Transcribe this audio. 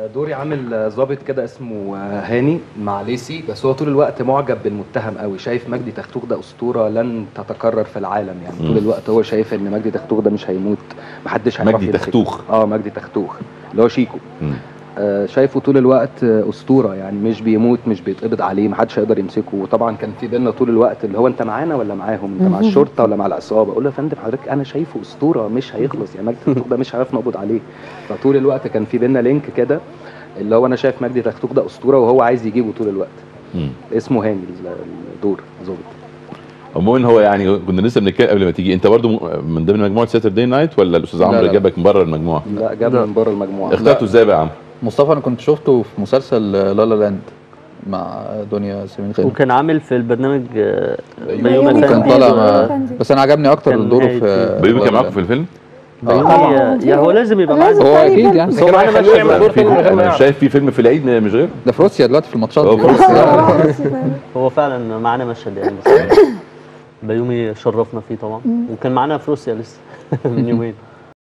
دوري عامل ظابط كده اسمه هاني معليسي بس هو طول الوقت معجب بالمتهم قوي شايف مجدي تختوخ ده اسطوره لن تتكرر في العالم يعني طول مم. الوقت هو شايف ان مجدي تختوخ ده مش هيموت محدش هيعرف مجدي يمسكه. تختوخ. اه مجدي تختوخ اللي هو شيكو مم. آه، شايفه طول الوقت آه، اسطوره يعني مش بيموت مش بيتقبض عليه محدش هيقدر يمسكه وطبعا كان في بينا طول الوقت اللي هو انت معانا ولا معاهم انت مع الشرطه ولا مع العصابه اقول له يا فندم حضرتك انا شايفه اسطوره مش هيخلص يعني مجدي تختوخ ده مش هنعرف نقبض عليه فطول الوقت كان في بينا لينك كده اللي هو انا شايف مجدي تختوخ ده اسطوره وهو عايز يجيبه طول الوقت مم. اسمه هاني الدور ظابط عموما هو يعني كنا لسه بنتكلم قبل ما تيجي انت برضو م- من ضمن مجموعه ساتردي نايت ولا الاستاذ لا، عمرو لا. جابك من بره المجموعه؟ لا جاب لا. من بره المجموعه اخترته ازاي بقى يا عم؟ مصطفى انا كنت شفته في مسلسل لا لا لاند مع دنيا سمين خالد وكان عامل في البرنامج آه، بيومي بيومي كان كان أفندي طالع و- مع أفندي. بس انا عجبني اكتر كان دوره نهاية في بيومي كان لا لا معاكم في الفيلم؟ بيومي طبعاً. يا هو لازم يبقى معاه لازم هو طيب اكيد يلا. يعني بس هو معانا خلوه يعمل دور في- فيلم من غير ما انا يعرف. شايف في فيلم في العيد مش غير ده في روسيا دلوقتي في الماتشات هو دي. في روسيا. آه، بس فاهم. هو فعلا معانا مشهد يعني بس بيومي شرفنا فيه طبعا وكان معانا في روسيا لسه من يومين